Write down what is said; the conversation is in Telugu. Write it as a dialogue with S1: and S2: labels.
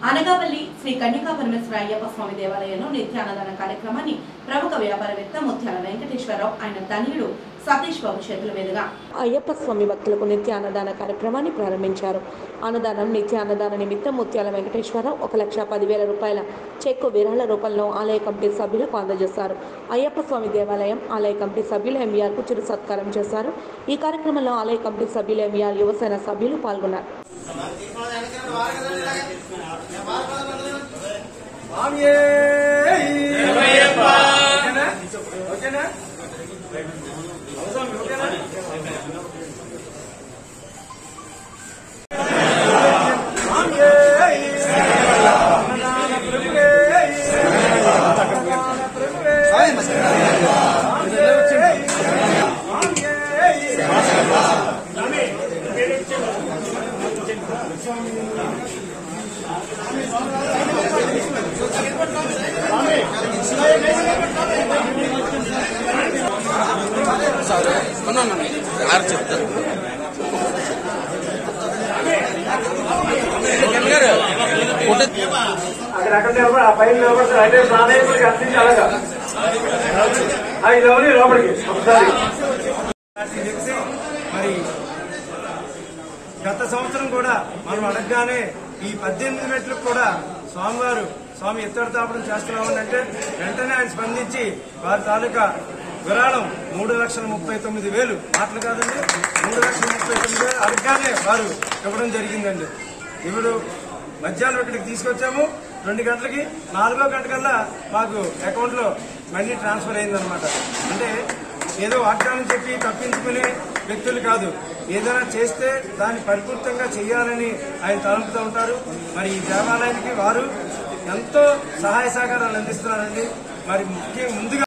S1: అనగావల్లి శ్రీ కన్యకా పరమేశ్వర అయ్యప్ప స్వామి దేవాలయంలో నిత్యాన్నదాన కార్యక్రమాన్ని ప్రముఖ వ్యాపారవేత్త ముత్యాల వెంకటేశ్వరరావు ఆయన తనయుడు సతీష్ బాబు చేతుల మీదుగా అయ్యప్ప స్వామి భక్తులకు నిత్య అన్నదాన కార్యక్రమాన్ని ప్రారంభించారు అన్నదానం నిత్య అన్నదాన నిమిత్తం ముత్యాల వెంకటేశ్వరరావు ఒక లక్ష పదివేల రూపాయల చెక్కు విరాళ రూపంలో ఆలయ కమిటీ సభ్యులకు అందజేశారు అయ్యప్ప స్వామి దేవాలయం ఆలయ కమిటీ సభ్యులు ఎంవీఆర్కు చిరు సత్కారం చేశారు ఈ కార్యక్రమంలో ఆలయ కమిటీ సభ్యులు ఎంవీఆర్ యువసేన సభ్యులు పాల్గొన్నారు
S2: స్వామియే ఓకేనా? ఓకేనా అవసరం ఓకేనా స్వామియే అన్నదాన ప్రభువే అన్నదాన ప్రభువే స్వామియే స్వామియే
S3: యారు చెప్తారు
S2: అక్కడ అక్కడ నిలబడి ఆ పైన నిలబడతారు అయితే ప్రాణాయామకి అందించి అలాగా ఆ, ఇది ఎవరి లోపలికి ఒకసారి మరి గత సంవత్సరం కూడా మనం అడగగానే ఈ పద్దెనిమిది మెట్లకు కూడా స్వామివారు స్వామి ఎత్తడి తాపడం చేస్తున్నామని అంటే వెంటనే ఆయన స్పందించి వారి తాలూకా విరాళం మూడు లక్షల ముప్పై తొమ్మిది వేలు మాటలు కాదండి మూడు లక్షల ముప్పై తొమ్మిది వేలు అడగగానే వారు ఇవ్వడం జరిగిందండి ఇప్పుడు మధ్యాహ్నం ఇక్కడికి తీసుకొచ్చాము రెండు గంటలకి నాలుగో గంట కల్లా మాకు అకౌంట్ లో మనీ ట్రాన్స్ఫర్ అయిందనమాట అంటే ఏదో వాగ్దానం చెప్పి తప్పించుకునే వ్యక్తులు కాదు ఏదైనా చేస్తే దాన్ని పరిపూర్తంగా చేయాలని ఆయన తలంపుతూ ఉంటారు మరి ఈ దేవాలయానికి వారు ఎంతో సహాయ సహకారాలు అందిస్తున్నారండి మరి ముఖ్య ముందుగా